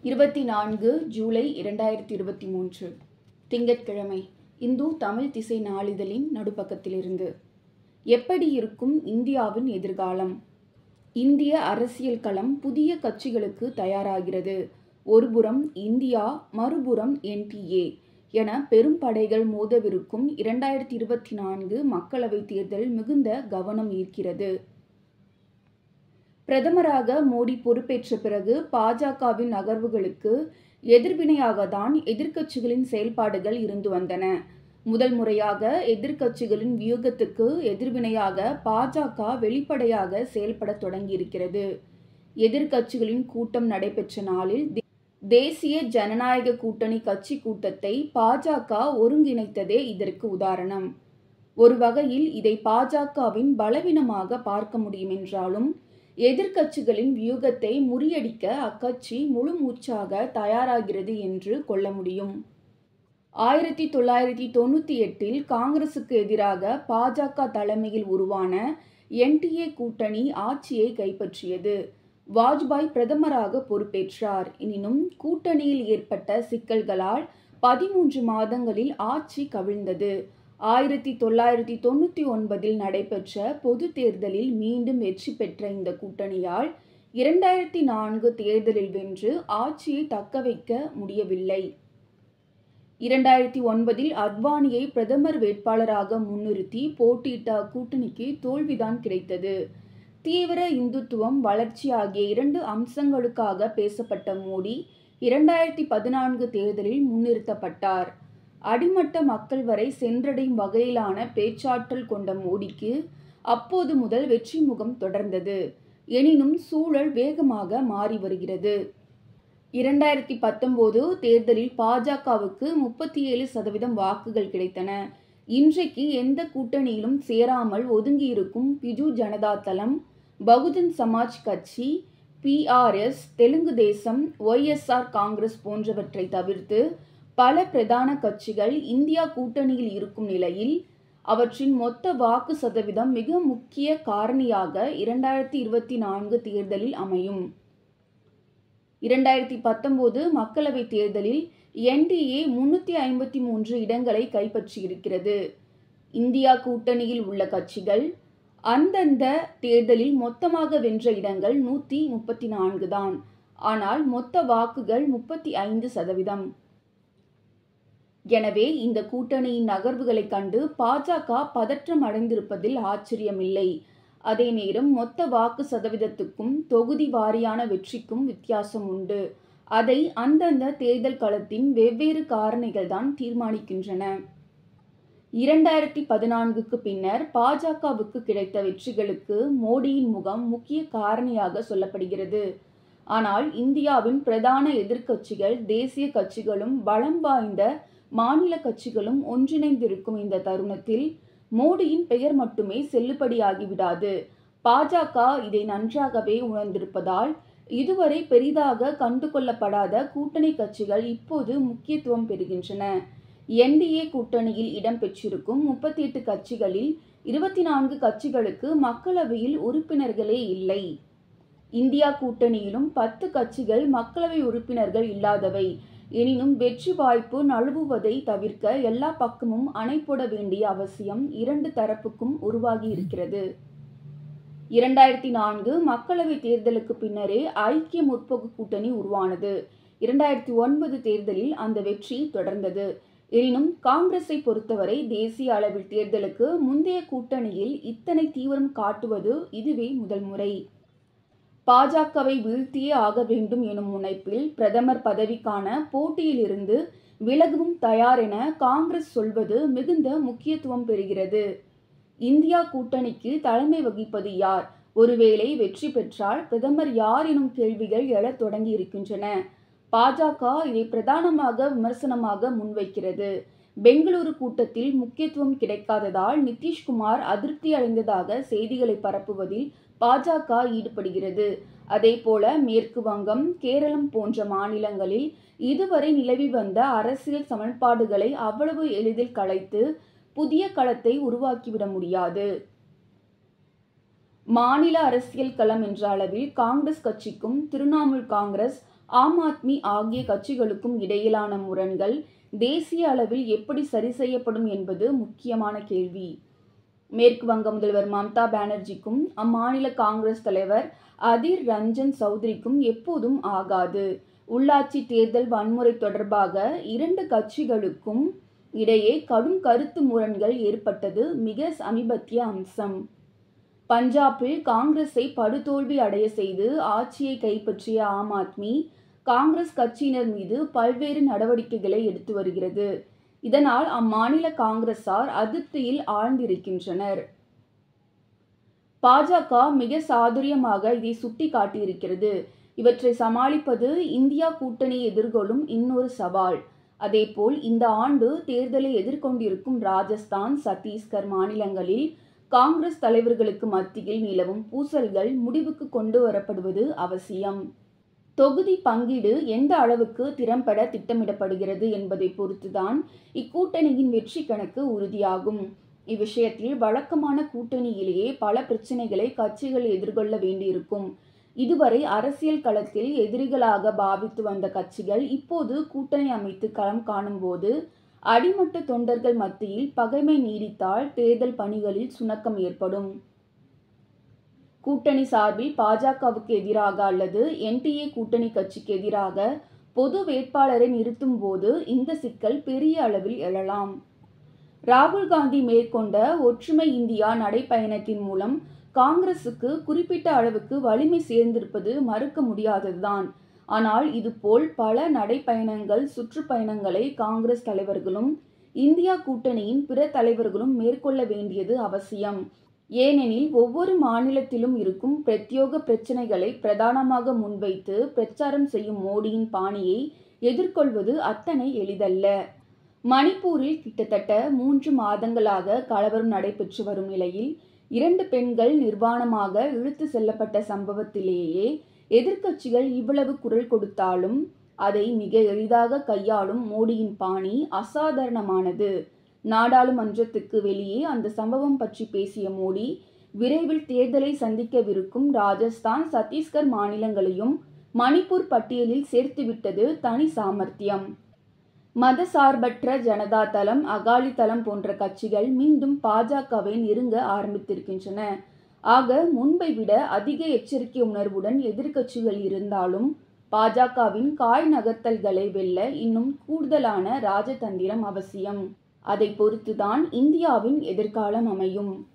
இருபத்தி நான்கு ஜூலை இரண்டாயிரத்தி இருபத்தி மூன்று திங்கட்கிழமை இந்து தமிழ் திசை நாளிதழின் நடுப்பக்கத்திலிருந்து எப்படி இருக்கும் இந்தியாவின் எதிர்காலம் இந்திய அரசியல் களம் புதிய கட்சிகளுக்கு தயாராகிறது ஒருபுறம் இந்தியா மறுபுறம் என்டிஏ என பெரும் படைகள் மோதவிருக்கும் இரண்டாயிரத்தி இருபத்தி நான்கு மக்களவைத் தேர்தல் மிகுந்த கவனம் ஈர்க்கிறது பிரதமராக மோடி பொறுப்பேற்ற பிறகு பாஜகவின் நகர்வுகளுக்கு எதிர்வினையாக தான் எதிர்க்கட்சிகளின் செயல்பாடுகள் இருந்து வந்தன முதல் முறையாக எதிர்க்கட்சிகளின் வியூகத்துக்கு எதிர்வினையாக பாஜக வெளிப்படையாக செயல்பட தொடங்கியிருக்கிறது எதிர்க்கட்சிகளின் கூட்டம் நடைபெற்ற நாளில் தேசிய ஜனநாயக கூட்டணி கட்சி கூட்டத்தை பாஜக ஒருங்கிணைத்ததே இதற்கு உதாரணம் ஒரு வகையில் இதை பாஜகவின் பலவீனமாக பார்க்க முடியும் என்றாலும் எதிர்க்கட்சிகளின் வியூகத்தை முறியடிக்க அக்கட்சி முழு மூச்சாக தயாராகிறது என்று கொள்ள முடியும் ஆயிரத்தி தொள்ளாயிரத்தி தொண்ணூற்றி எட்டில் காங்கிரசுக்கு எதிராக பாஜக தலைமையில் உருவான என்டிஏ கூட்டணி ஆட்சியை கைப்பற்றியது வாஜ்பாய் பிரதமராக பொறுப்பேற்றார் எனினும் கூட்டணியில் ஏற்பட்ட சிக்கல்களால் பதிமூன்று மாதங்களில் ஆட்சி கவிழ்ந்தது ஆயிரத்தி தொள்ளாயிரத்தி தொண்ணூற்றி ஒன்பதில் நடைபெற்ற பொது தேர்தலில் மீண்டும் வெற்றி பெற்ற இந்த கூட்டணியால் இரண்டாயிரத்தி நான்கு தேர்தலில் வென்று ஆட்சியை தக்க வைக்க முடியவில்லை இரண்டாயிரத்தி ஒன்பதில் அத்வானியை பிரதமர் வேட்பாளராக முன்னிறுத்தி போட்டியிட்ட அக்கூட்டணிக்கு தோல்விதான் கிடைத்தது தீவிர இந்துத்துவம் வளர்ச்சி ஆகிய இரண்டு அம்சங்களுக்காக பேசப்பட்ட மோடி இரண்டாயிரத்தி பதினான்கு தேர்தலில் முன்னிறுத்தப்பட்டார் அடிமட்ட மக்கள் வரை சென்றடையும் வகையிலான பேச்சாற்றல் கொண்ட மோடிக்கு அப்போது முதல் வெற்றி முகம் தொடர்ந்தது எனினும் சூழல் வேகமாக மாறி வருகிறது இரண்டாயிரத்தி பத்தொம்போது தேர்தலில் பாஜகவுக்கு முப்பத்தி ஏழு சதவீதம் வாக்குகள் கிடைத்தன இன்றைக்கு எந்த கூட்டணியிலும் சேராமல் ஒதுங்கியிருக்கும் பிஜு ஜனதா தளம் பகுஜன் சமாஜ் கட்சி பிஆர்எஸ் தெலுங்கு தேசம் ஒய்எஸ்ஆர் காங்கிரஸ் போன்றவற்றை தவிர்த்து பல பிரதான கட்சிகள் இந்தியா கூட்டணியில் இருக்கும் நிலையில் அவற்றின் மொத்த வாக்கு சதவீதம் மிக முக்கிய காரணியாக இரண்டாயிரத்தி இருபத்தி நான்கு தேர்தலில் அமையும் இரண்டாயிரத்தி பத்தொம்போது மக்களவைத் தேர்தலில் என்டிஏ முன்னூற்றி ஐம்பத்தி மூன்று இடங்களை கைப்பற்றியிருக்கிறது இந்தியா கூட்டணியில் உள்ள கட்சிகள் அந்தந்த தேர்தலில் மொத்தமாக வென்ற இடங்கள் நூற்றி முப்பத்தி நான்கு தான் ஆனால் மொத்த வாக்குகள் முப்பத்தி ஐந்து சதவீதம் எனவே இந்த கூட்டணியின் நகர்வுகளைக் கண்டு பாஜக பதற்றம் அடைந்திருப்பதில் ஆச்சரியமில்லை அதே நேரம் மொத்த வாக்கு சதவீதத்துக்கும் தொகுதி வாரியான வெற்றிக்கும் வித்தியாசம் உண்டு அதை அந்தந்த தேர்தல் களத்தின் வெவ்வேறு காரணிகள் தான் தீர்மானிக்கின்றன இரண்டாயிரத்தி பதினான்குக்கு பின்னர் பாஜகவுக்கு கிடைத்த வெற்றிகளுக்கு மோடியின் முகம் முக்கிய காரணியாக சொல்லப்படுகிறது ஆனால் இந்தியாவின் பிரதான எதிர்க்கட்சிகள் தேசிய கட்சிகளும் பலம் வாய்ந்த மாநில கட்சிகளும் ஒன்றிணைந்திருக்கும் இந்த தருணத்தில் மோடியின் பெயர் மட்டுமே செல்லுபடியாகிவிடாது பாஜக இதை நன்றாகவே உணர்ந்திருப்பதால் இதுவரை பெரிதாக கண்டு கொள்ளப்படாத கூட்டணி கட்சிகள் இப்போது முக்கியத்துவம் பெறுகின்றன என்டிஏ கூட்டணியில் இடம்பெற்றிருக்கும் முப்பத்தி எட்டு கட்சிகளில் இருபத்தி நான்கு கட்சிகளுக்கு மக்களவையில் உறுப்பினர்களே இல்லை இந்தியா கூட்டணியிலும் பத்து கட்சிகள் மக்களவை உறுப்பினர்கள் இல்லாதவை எனினும் வெற்றி வாய்ப்பு நழுவுவதை தவிர்க்க எல்லா பக்கமும் அணை போட வேண்டிய அவசியம் இரண்டு தரப்புக்கும் உருவாகி இருக்கிறது இரண்டாயிரத்தி நான்கு மக்களவை தேர்தலுக்கு பின்னரே ஐக்கிய முற்போக்கு கூட்டணி உருவானது இரண்டாயிரத்தி ஒன்பது தேர்தலில் அந்த வெற்றி தொடர்ந்தது எனினும் காங்கிரஸை பொறுத்தவரை தேசிய அளவில் தேர்தலுக்கு முந்தைய கூட்டணியில் இத்தனை தீவிரம் காட்டுவது இதுவே முதல் முறை பாஜகவை வீழ்த்தியே ஆக வேண்டும் எனும் முனைப்பில் பிரதமர் பதவிக்கான போட்டியிலிருந்து விலகவும் தயார் என காங்கிரஸ் சொல்வது மிகுந்த முக்கியத்துவம் பெறுகிறது இந்தியா கூட்டணிக்கு தலைமை வகிப்பது யார் ஒருவேளை வெற்றி பெற்றால் பிரதமர் யார் எனும் கேள்விகள் எழத் தொடங்கி இருக்கின்றன பாஜக இதை பிரதானமாக விமர்சனமாக முன்வைக்கிறது பெங்களூரு கூட்டத்தில் முக்கியத்துவம் கிடைக்காததால் நிதிஷ்குமார் அதிருப்தி அடைந்ததாக செய்திகளை பரப்புவதில் பாஜக ஈடுபடுகிறது அதேபோல மேற்கு வங்கம் கேரளம் போன்ற மாநிலங்களில் இதுவரை நிலவி வந்த அரசியல் சமன்பாடுகளை அவ்வளவு எளிதில் கலைத்து புதிய களத்தை உருவாக்கிவிட முடியாது மாநில அரசியல் களம் என்ற அளவில் காங்கிரஸ் கட்சிக்கும் திரிணாமுல் காங்கிரஸ் ஆம் ஆத்மி ஆகிய கட்சிகளுக்கும் இடையிலான முரண்கள் தேசிய அளவில் எப்படி சரி செய்யப்படும் என்பது முக்கியமான கேள்வி மேற்கு வங்க முதல்வர் மம்தா பானர்ஜிக்கும் அம்மாநில காங்கிரஸ் தலைவர் அதீர் ரஞ்சன் சௌத்ரிக்கும் எப்போதும் ஆகாது உள்ளாட்சி தேர்தல் வன்முறை தொடர்பாக இரண்டு கட்சிகளுக்கும் இடையே கடும் கருத்து முரண்கள் ஏற்பட்டது மிக சமீபத்திய அம்சம் பஞ்சாபில் காங்கிரஸை படுதோல்வி அடைய செய்து ஆட்சியை கைப்பற்றிய ஆம் ஆத்மி காங்கிரஸ் கட்சியினர் மீது பல்வேறு நடவடிக்கைகளை எடுத்து வருகிறது இதனால் அம்மாநில காங்கிரசார் அதிருப்தியில் ஆழ்ந்திருக்கின்றனர் பாஜக மிக சாதுரியமாக இதை சுட்டி காட்டியிருக்கிறது இவற்றை சமாளிப்பது இந்தியா கூட்டணி எதிர்கொள்ளும் இன்னொரு சவால் அதேபோல் இந்த ஆண்டு தேர்தலை எதிர்கொண்டிருக்கும் ராஜஸ்தான் சத்தீஸ்கர் மாநிலங்களில் காங்கிரஸ் தலைவர்களுக்கு மத்தியில் நிலவும் பூசல்கள் முடிவுக்கு கொண்டு வரப்படுவது அவசியம் தொகுதி பங்கீடு எந்த அளவுக்கு திறம்பட திட்டமிடப்படுகிறது என்பதை பொறுத்துதான் இக்கூட்டணியின் வெற்றி கணக்கு உறுதியாகும் இவ்விஷயத்தில் வழக்கமான கூட்டணியிலேயே பல பிரச்சனைகளை கட்சிகள் எதிர்கொள்ள வேண்டியிருக்கும் இதுவரை அரசியல் களத்தில் எதிரிகளாக பாவித்து வந்த கட்சிகள் இப்போது கூட்டணி அமைத்து களம் காணும்போது அடிமட்ட தொண்டர்கள் மத்தியில் பகைமை நீடித்தால் தேர்தல் பணிகளில் சுணக்கம் ஏற்படும் கூட்டணி சார்பில் பாஜகவுக்கு எதிராக அல்லது என்டிஏ கூட்டணி கட்சிக்கு எதிராக பொது வேட்பாளரை நிறுத்தும் போது இந்த சிக்கல் பெரிய அளவில் எழலாம் ராகுல் காந்தி மேற்கொண்ட ஒற்றுமை இந்தியா நடைப்பயணத்தின் மூலம் காங்கிரசுக்கு குறிப்பிட்ட அளவுக்கு வலிமை சேர்ந்திருப்பது மறுக்க முடியாததுதான் ஆனால் இதுபோல் பல நடைப்பயணங்கள் சுற்றுப்பயணங்களை காங்கிரஸ் தலைவர்களும் இந்தியா கூட்டணியின் பிற தலைவர்களும் மேற்கொள்ள வேண்டியது அவசியம் ஏனெனில் ஒவ்வொரு மாநிலத்திலும் இருக்கும் பிரத்யோக பிரச்சனைகளை பிரதானமாக முன்வைத்து பிரச்சாரம் செய்யும் மோடியின் பாணியை எதிர்கொள்வது அத்தனை எளிதல்ல மணிப்பூரில் கிட்டத்தட்ட மூன்று மாதங்களாக கலவரம் நடைபெற்று வரும் நிலையில் இரண்டு பெண்கள் நிர்வாணமாக இழுத்து செல்லப்பட்ட சம்பவத்திலேயே எதிர்க்கட்சிகள் இவ்வளவு குரல் கொடுத்தாலும் அதை மிக எளிதாக கையாளும் மோடியின் பாணி அசாதாரணமானது நாடாளுமன்றத்துக்கு வெளியே அந்த சம்பவம் பற்றி பேசிய மோடி விரைவில் தேர்தலை சந்திக்கவிருக்கும் ராஜஸ்தான் சத்தீஸ்கர் மாநிலங்களையும் மணிப்பூர் பட்டியலில் சேர்த்துவிட்டது தனி சாமர்த்தியம் மதசார்பற்ற ஜனதா தளம் அகாலி தளம் போன்ற கட்சிகள் மீண்டும் பாஜகவை நெருங்க ஆரம்பித்திருக்கின்றன ஆக முன்பை விட அதிக எச்சரிக்கை உணர்வுடன் எதிர்க்கட்சிகள் இருந்தாலும் பாஜகவின் காய் நகர்த்தல்களை வெல்ல இன்னும் கூடுதலான ராஜதந்திரம் அவசியம் அதை பொறுத்துதான் இந்தியாவின் எதிர்காலம் அமையும்